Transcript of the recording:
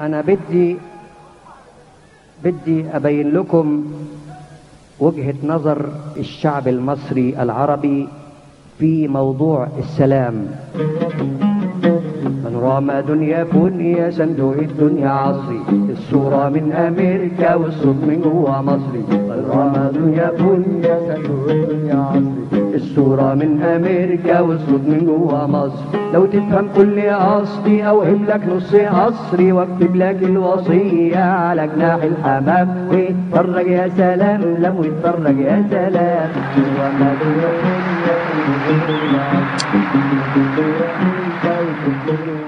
أنا بدي بدي أبين لكم وجهة نظر الشعب المصري العربي في موضوع السلام من رام دنيا فنيا صندوق الدنيا عصري الصورة من أمريكا والصوت من جوا مصري من رام دنيا فنيا صندوق الدنيا عصري الصورة من أمريكا والصوت من جوا مصر لو تفهم كل قصدي أوهم لك نص قصري واكتب لك الوصية على جناح الحمام واتفرج يا سلام لم واتفرج يا سلام وما دنيا فنيا صندوق الدنيا عصري